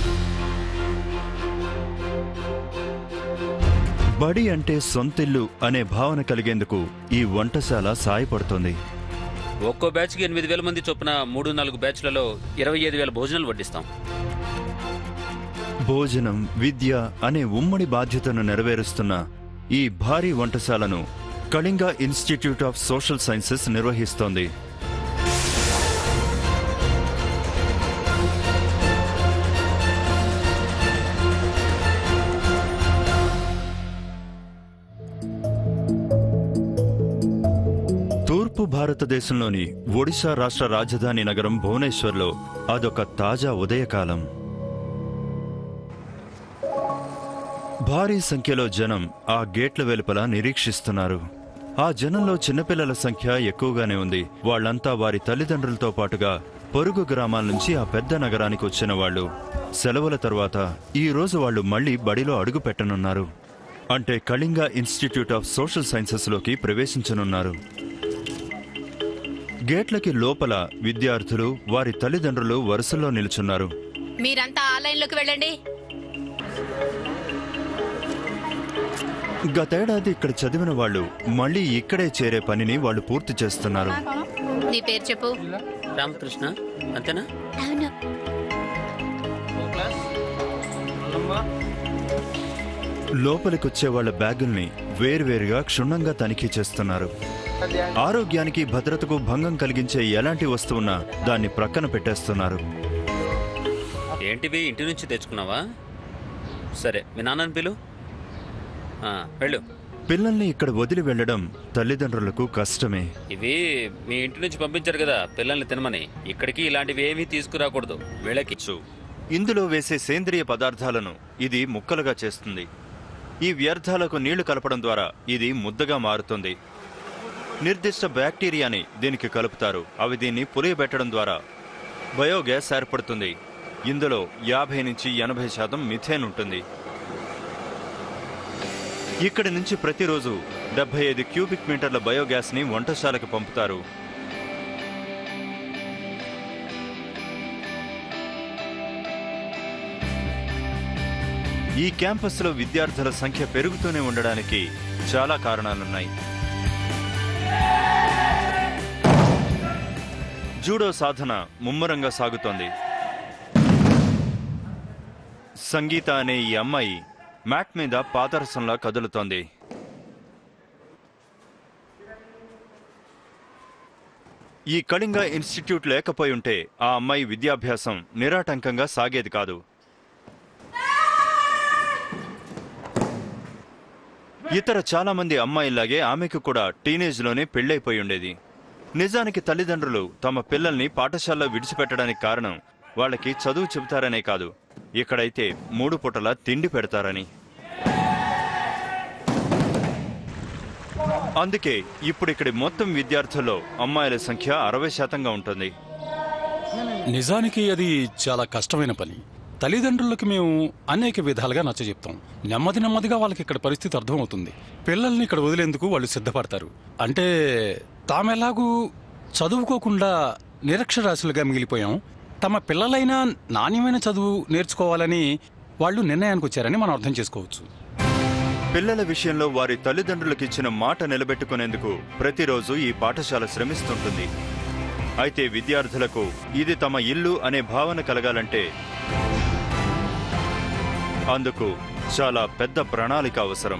బడి అంటే సొంతిల్లు అనే భావన కలిగేందుకు ఈ వంటశాల సాయపడుతోంది ఒక్కో బ్యాచ్కి ఎనిమిది వేల మంది చొప్పున మూడు నాలుగు బ్యాచ్లలో ఇరవై ఐదు వేల భోజనాలు వడ్డిస్తాం భోజనం విద్య అనే ఉమ్మడి బాధ్యతను నెరవేరుస్తున్న ఈ భారీ వంటశాలను Kalinga Institute of Social Sciences నిర్వహిస్తోంది తూర్పు భారతదేశంలోని ఒడిశా రాష్ట్ర రాజధాని నగరం భువనేశ్వర్లో అదొక తాజా ఉదయకాలం భారీ సంఖ్యలో జనం ఆ గేట్ల వెలుపల నిరీక్షిస్తున్నారు ఆ జనంలో చిన్నపిల్లల సంఖ్య ఎక్కువగానే ఉంది వాళ్ళంతా వారి తల్లిదండ్రులతో పాటుగా పొరుగు గ్రామాల నుంచి ఆ పెద్ద నగరానికి వచ్చిన వాళ్ళు సెలవుల తర్వాత ఈ రోజు వాళ్ళు మళ్ళీ బడిలో అడుగు పెట్టనున్నారు అంటే కళింగ ఇన్స్టిట్యూట్ ఆఫ్ సోషల్ సైన్సెస్లోకి ప్రవేశించనున్నారు గేట్లకి లోపల విద్యార్థులు వారి తల్లిదండ్రులు వరుసల్లో నిలుచున్నారు మీరంతా ఆ లైన్లోకి వెళ్ళండి గతేడాది ఇక్కడ చదివిన వాళ్ళు మళ్ళీ ఇక్కడే చేరే పనిని వాళ్ళు పూర్తి చేస్తున్నారు నీ పేరు చెప్పు రామకృష్ణ అంతేనా అవును Four class. Roll number. లోపలికొచ్చే వాళ్ళ బ్యాగుల్ని వేర్వేరుగా క్షుణ్ణంగా తనిఖీ చేస్తున్నారు ఆరోగ్యానికి భద్రతకు భంగం కలిగించే ఎలాంటి వస్తువున్నా దాన్ని ప్రక్కన పెట్టేస్తున్నారు ఏంటివి ఇంటి నుంచి తెచ్చుకున్నావా సరే మీ నాన్నని పిలు ఆ, వెళ్ళు పిల్లల్ని ఇక్కడ వదిలి వెళ్ళడం తల్లిదండ్రులకు కష్టమే ఇవి మీ ఇంటి నుంచి పంపించారు కదా పిల్లల్ని తినమని ఇక్కడికి ఇలాంటివి ఏమీ తీసుకురాకూడదు వీళ్ళకి ఇందులో వేసే సేంద్రియ పదార్థాలను ఇది ముక్కలుగా చేస్తుంది ఈ వ్యర్థాలకు నీళ్లు కలపడం ద్వారా ఇది ముద్దగా మారుతుంది నిర్దిష్ట బ్యాక్టీరియాని దీనికి కలుపుతారు అవి దీన్ని పులియబెట్టడం ద్వారా బయోగ్యాస్ ఏర్పడుతుంది ఇందులో యాభై నుంచి ఎనభై శాతం మిథేన్ ఉంటుంది ఇక్కడి నుంచి ప్రతిరోజు డెబ్బై ఐదు క్యూబిక్ మీటర్ల బయోగ్యాస్ని వంటశాలకు పంపుతారు ఈ క్యాంపస్లో విద్యార్థుల సంఖ్య పెరుగుతూనే ఉండడానికి చాలా కారణాలున్నాయి జూడో సాధన ముమ్మరంగా సాగుతోంది సంగీత అనే ఈ అమ్మాయి మ్యాట్ మీద పాదరసంలా కదులుతోంది ఈ కళింగ ఇన్స్టిట్యూట్ లేకపోయి ఉంటే ఆ అమ్మాయి విద్యాభ్యాసం నిరాటంకంగా సాగేది కాదు ఇతర చాలా మంది అమ్మాయిలాగే ఆమెకు కూడా టీనేజ్లోనే పెళ్ళైపోయి ఉండేది నిజానికి తల్లిదండ్రులు తమ పిల్లల్ని పాఠశాలలో విడిచిపెట్టడానికి కారణం వాళ్ళకి చదువు చెబుతారనే కాదు ఇక్కడైతే మూడు పూటల తిండి పెడతారని అందుకే ఇప్పుడు ఇక్కడి మొత్తం విద్యార్థుల్లో అమ్మాయిల సంఖ్య అరవై శాతంగా ఉంటుంది నిజానికి అది చాలా కష్టమైన పని తల్లిదండ్రులకు మేము అనేక విధాలుగా నచ్చజెప్తాం నెమ్మది నెమ్మదిగా వాళ్ళకి ఇక్కడ పరిస్థితి అర్థమవుతుంది పిల్లల్ని ఇక్కడ వదిలేందుకు వాళ్ళు సిద్ధపడతారు అంటే తామెలాగూ చదువుకోకుండా నిరక్షరాస్యులుగా మిగిలిపోయాం తమ పిల్లలైనా నాణ్యమైన చదువు నేర్చుకోవాలని వాళ్ళు నిర్ణయానికి వచ్చారని మనం అర్థం చేసుకోవచ్చు పిల్లల విషయంలో వారి తల్లిదండ్రులకు ఇచ్చిన మాట నిలబెట్టుకునేందుకు ప్రతిరోజు ఈ పాఠశాల శ్రమిస్తుంటుంది అయితే విద్యార్థులకు ఇది తమ ఇల్లు అనే భావన కలగాలంటే అందుకు చాలా పెద్ద ప్రణాళిక అవసరం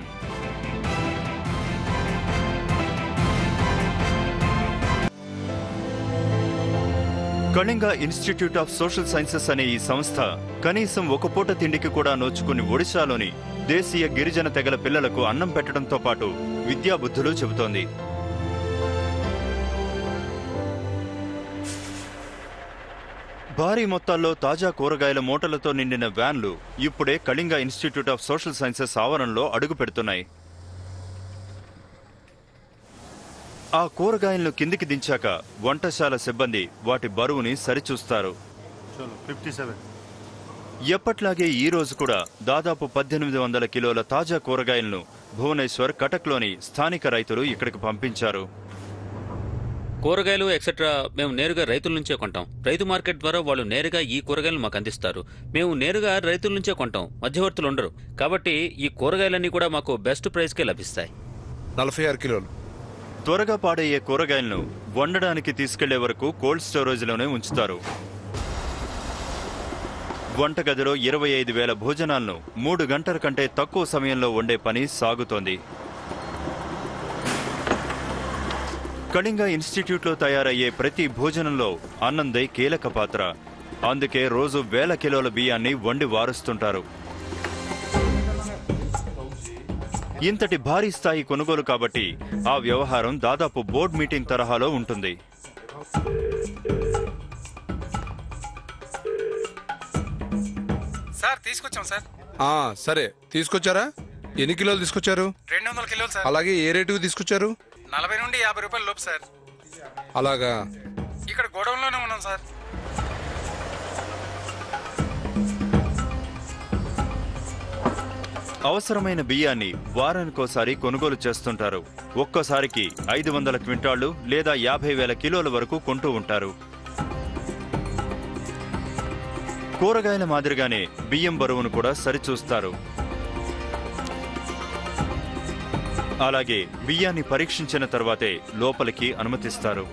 Kalinga Institute of Social Sciences అనే ఈ సంస్థ కనీసం ఒక పూట తిండికి కూడా నోచుకుని ఒడిశాలోని దేశీయ గిరిజన తెగల పిల్లలకు అన్నం పెట్టడంతో పాటు విద్యాబుద్ధులు చెబుతోంది భారీ మొత్తాల్లో తాజా కూరగాయల మూటలతో నిండిన వ్యాన్లు ఇప్పుడే Kalinga Institute of Social Sciences ఆవరణలో అడుగు పెడుతున్నాయి ఆ కూరగాయలను కిందికి దించాక వంటశాల సిబ్బంది వాటి బరువుని సరిచూస్తారు ఎప్పట్లాగే ఈ రోజు కూడా దాదాపు పద్దెనిమిది వందల కిలోల తాజా కూరగాయలను భువనేశ్వర్ కటక్లోని స్థానిక రైతులు ఇక్కడికి పంపించారు కూరగాయలు ఎక్సెట్రా మేము నేరుగా రైతుల నుంచే కొంటాం రైతు మార్కెట్ ద్వారా వాళ్ళు నేరుగా ఈ కూరగాయలు మాకు అందిస్తారు మేము నేరుగా రైతుల నుంచే కొంటాం మధ్యవర్తులు ఉండరు కాబట్టి ఈ కూరగాయలన్నీ కూడా మాకు బెస్ట్ ప్రైస్కే లభిస్తాయి నలభై ఆరు కిలోలు త్వరగా పాడయ్యే కూరగాయలను వండడానికి తీసుకెళ్లే వరకు కోల్డ్ స్టోరేజ్లోనే ఉంచుతారు వంటగదిలో ఇరవై ఐదు వేల భోజనాలను మూడు గంటల కంటే తక్కువ సమయంలో వండే పని సాగుతోంది కళింగ ఇన్స్టిట్యూట్లో తయారయ్యే ప్రతి భోజనంలో అన్నందే కీలక పాత్ర అందుకే రోజు వేల కిలోల బియ్యాన్ని వండి వారుస్తుంటారు ఇంతటి భారీ స్థాయి కొనుగోలు కాబట్టి ఆ వ్యవహారం దాదాపు బోర్డ్ మీటింగ్ తరహాలో ఉంటుంది సార్ తీసుకొచ్చాం సార్ ఆ సరే తీసుకొచ్చారా ఎన్ని కిలోలు తీసుకొచ్చారు రెండు వందల కిలోలు సార్ అలాగే ఏ రేటుకు తీసుకొచ్చారు నలభై నుండి యాభై రూపాయల లోపు సార్ అలాగా ఇక్కడ గోడౌన్లోనే ఉన్నాం సార్ అవసరమైన బియ్యాన్ని వారానికోసారి కొనుగోలు చేస్తుంటారు ఒక్కోసారికి ఐదు వందల క్వింటాళ్లు లేదా యాభై వేల కిలోల వరకు కొంటూ ఉంటారు కూరగాయల మాదిరిగానే బియ్యం బరువును కూడా సరిచూస్తారు అలాగే బియ్యాన్ని పరీక్షించిన తర్వాతే లోపలికి అనుమతిస్తారు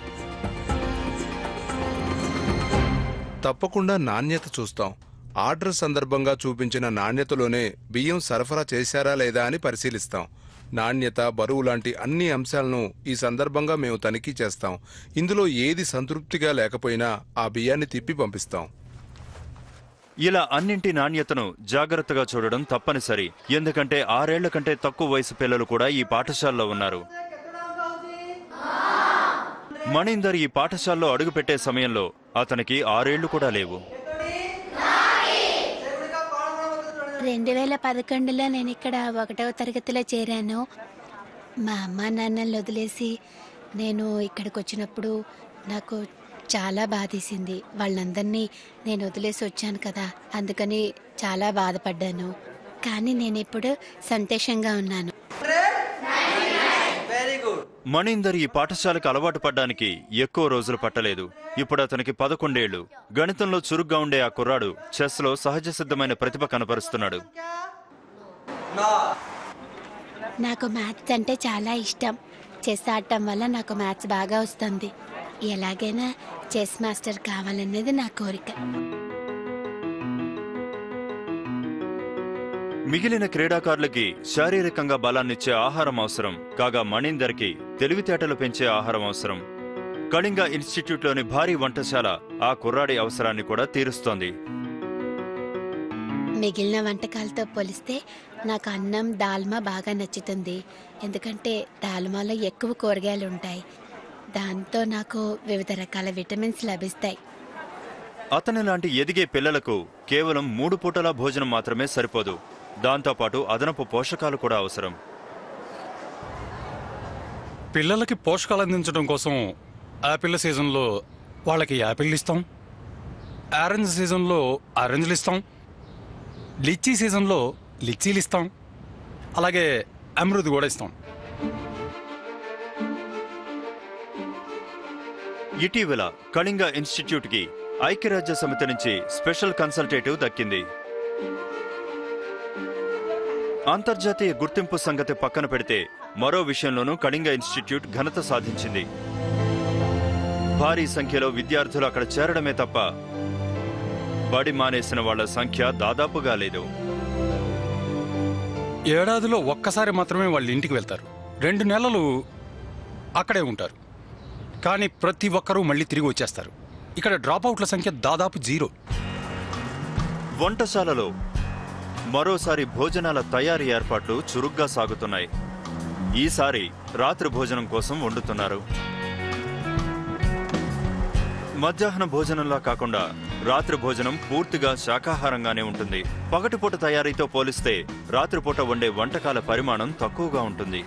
తప్పకుండా నాణ్యత చూస్తాం ఆర్డర్ సందర్భంగా చూపించిన నాణ్యతలోనే బియ్యం సరఫరా చేశారా లేదా అని పరిశీలిస్తాం నాణ్యత బరువు లాంటి అన్ని అంశాలను ఈ సందర్భంగా మేము తనిఖీ చేస్తాం ఇందులో ఏది సంతృప్తిగా లేకపోయినా ఆ బియ్యాన్ని తిప్పి పంపిస్తాం ఇలా అన్నింటి నాణ్యతను జాగ్రత్తగా చూడడం తప్పనిసరి ఎందుకంటే ఆరేళ్ల కంటే తక్కువ వయసు పిల్లలు కూడా ఈ పాఠశాలలో ఉన్నారు మణీందర్ ఈ పాఠశాలలో అడుగుపెట్టే సమయంలో అతనికి ఆరేళ్లు కూడా లేవు రెండు వేల పదకొండులో నేను ఇక్కడ ఒకటవ తరగతిలో చేరాను మా అమ్మ నాన్నల్ని వదిలేసి నేను ఇక్కడికి వచ్చినప్పుడు నాకు చాలా బాధేసింది వాళ్ళందరినీ నేను వదిలేసి వచ్చాను కదా అందుకని చాలా బాధపడ్డాను కానీ నేను ఇప్పుడు సంతోషంగా ఉన్నాను మణీందర్ ఈ పాఠశాలకు అలవాటు పడ్డానికి ఎక్కువ రోజులు పట్టలేదు ఇప్పుడు అతనికి పదకొండేళ్లు గణితంలో చురుగ్గా ఉండే ఆ కుర్రాడు చెస్లో సహజ సిద్ధమైన ప్రతిభ కనపరుస్తున్నాడు నాకు మ్యాథ్స్ అంటే చాలా ఇష్టం చెస్ ఆడటం వల్ల నాకు మ్యాథ్స్ బాగా వస్తుంది ఎలాగైనా చెస్ మాస్టర్ కావాలనేది నా కోరిక మిగిలిన క్రీడాకారులకి శారీరకంగా బలాన్నిచ్చే ఆహారం అవసరం కాగా మణీందర్కి తెలివితేటలు పెంచే ఆహారం అవసరం కళింగ ఇన్స్టిట్యూట్లోని భారీ వంటశాల ఆ కుర్రాడి అవసరాన్ని కూడా తీరుస్తోంది మిగిలిన వంటకాలతో పోలిస్తే నాకు అన్నం దాల్మా బాగా నచ్చుతుంది ఎందుకంటే దాల్మాలో ఎక్కువ కూరగాయలు ఉంటాయి దాంతో నాకు వివిధ రకాల విటమిన్స్ లభిస్తాయి అతని లాంటి ఎదిగే పిల్లలకు కేవలం మూడు పూటల భోజనం మాత్రమే సరిపోదు దాంతోపాటు అదనపు పోషకాలు కూడా అవసరం పిల్లలకి పోషకాలు అందించడం కోసం యాపిల్ సీజన్లో వాళ్ళకి యాపిల్ ఇస్తాం ఆరెంజ్ సీజన్లో ఆరెంజ్లు ఇస్తాం లిచ్చీ సీజన్లో లిచ్చీలు ఇస్తాం అలాగే అమృత్ కూడా ఇస్తాం ఇటీవల కళింగ ఇన్స్టిట్యూట్కి ఐక్యరాజ్య సమితి నుంచి స్పెషల్ కన్సల్టేటివ్ దక్కింది అంతర్జాతీయ గుర్తింపు సంగతి పక్కన పెడితే మరో విషయంలోనూ కళింగ ఇన్స్టిట్యూట్ ఘనత సాధించింది భారీ సంఖ్యలో విద్యార్థులు అక్కడ చేరడమే తప్ప బడి మానేసిన వాళ్ల సంఖ్య దాదాపుగా లేదు ఏడాదిలో ఒక్కసారి మాత్రమే వాళ్ళ ఇంటికి వెళ్తారు రెండు నెలలు అక్కడే ఉంటారు కానీ ప్రతి ఒక్కరూ మళ్ళీ తిరిగి వచ్చేస్తారు ఇక్కడ డ్రాప్ అవుట్ల సంఖ్య దాదాపు జీరో వంటశాలలో మరోసారి భోజనాల తయారీ ఏర్పాట్లు చురుగ్గా సాగుతున్నాయి ఈసారి రాత్రి భోజనం కోసం వండుతున్నారు మధ్యాహ్న భోజనంలా కాకుండా రాత్రి భోజనం పూర్తిగా శాకాహారంగానే ఉంటుంది పగటిపూట తయారీతో పోలిస్తే రాత్రిపూట వండే వంటకాల పరిమాణం తక్కువగా ఉంటుంది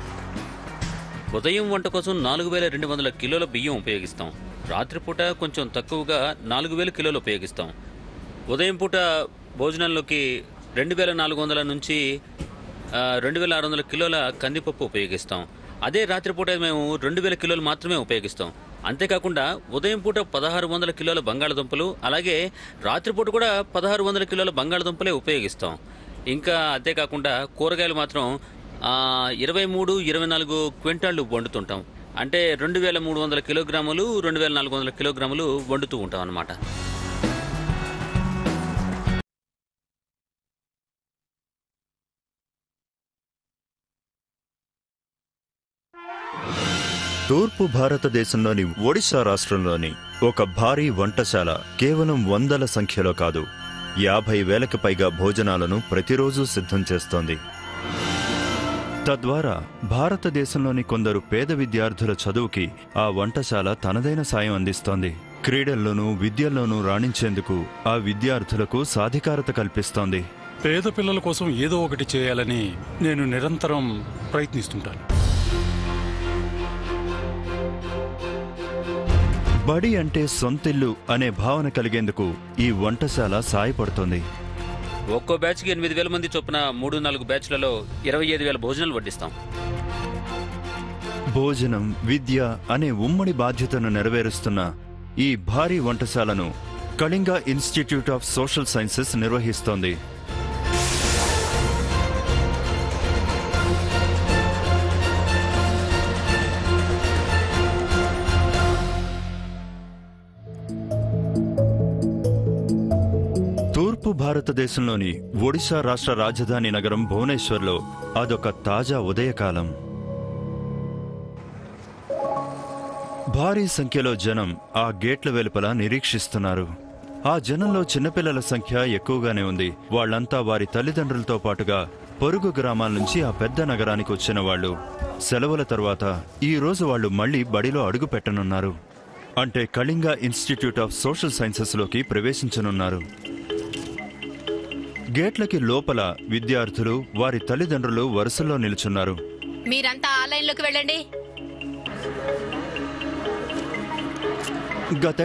ఉదయం వంట కోసం నాలుగు వేల రెండు వందల కిలోల బియ్యం ఉపయోగిస్తాం రాత్రిపూట కొంచెం తక్కువగా నాలుగు వేల కిలోలు ఉపయోగిస్తాం ఉదయం పూట భోజనంలోకి రెండు వేల నాలుగు వందల నుంచి ఆ, రెండు వేల ఆరు వందల కిలోల కందిపప్పు ఉపయోగిస్తాం అదే రాత్రిపూట మేము రెండు వేల కిలోలు మాత్రమే ఉపయోగిస్తాం అంతేకాకుండా ఉదయం పూట పదహారు వందల కిలోల బంగాళదుంపలు అలాగే రాత్రిపూట కూడా పదహారు వందల కిలోల బంగాళదుంపలే ఉపయోగిస్తాం ఇంకా అంతేకాకుండా కూరగాయలు మాత్రం ఆ, ఇరవై మూడు ఇరవై నాలుగు క్వింటాళ్ళు వండుతుంటాం అంటే రెండు వేల మూడు వందల కిలోగ్రాములు రెండు వేల నాలుగు వందల కిలోగ్రాములు వండుతూ ఉంటాం అన్నమాట తూర్పు భారతదేశంలోని ఒడిశా రాష్ట్రంలోని ఒక భారీ వంటశాల కేవలం వందల సంఖ్యలో కాదు యాభై వేలకు పైగా భోజనాలను ప్రతిరోజు సిద్ధం చేస్తోంది తద్వారా భారతదేశంలోని కొందరు పేద విద్యార్థుల చదువుకి ఆ వంటశాల తనదైన సాయం అందిస్తోంది క్రీడల్లోనూ విద్యల్లోనూ రాణించేందుకు ఆ విద్యార్థులకు సాధికారత కల్పిస్తోంది పేద పిల్లల కోసం ఏదో ఒకటి చేయాలని నేను నిరంతరం ప్రయత్నిస్తుంటాను బడి అంటే సొంతిల్లు అనే భావన కలిగేందుకు ఈ వంటశాల సాయపడుతోంది ఒక్కో బ్యాచ్కి ఎనిమిది వేల మంది చొప్పున మూడు నాలుగు బ్యాచ్లలో ఇరవై ఐదు వేల భోజనాలు వడ్డిస్తాం భోజనం విద్య అనే ఉమ్మడి బాధ్యతను నెరవేరుస్తున్న ఈ భారీ వంటశాలను Kalinga Institute of Social Sciences నిర్వహిస్తోంది తూర్పు భారతదేశంలోని ఒడిశా రాష్ట్ర రాజధాని నగరం భువనేశ్వర్లో అదొక తాజా ఉదయకాలం భారీ సంఖ్యలో జనం ఆ గేట్ల వెలుపల నిరీక్షిస్తున్నారు ఆ జనంలో చిన్నపిల్లల సంఖ్య ఎక్కువగానే ఉంది వాళ్ళంతా వారి తల్లిదండ్రులతో పాటుగా పొరుగు గ్రామాల నుంచి ఆ పెద్ద నగరానికి వచ్చిన వాళ్ళు సెలవుల తర్వాత ఈ రోజు వాళ్ళు మళ్ళీ బడిలో అడుగు పెట్టనున్నారు అంటే కళింగ ఇన్స్టిట్యూట్ ఆఫ్ సోషల్ సైన్సెస్లోకి ప్రవేశించనున్నారు గేట్లకి లోపల విద్యార్థులు వారి తల్లిదండ్రులు వరుసల్లో నిలుచున్నారు మీరంతా ఆ లైన్లోకి వెళ్ళండి గత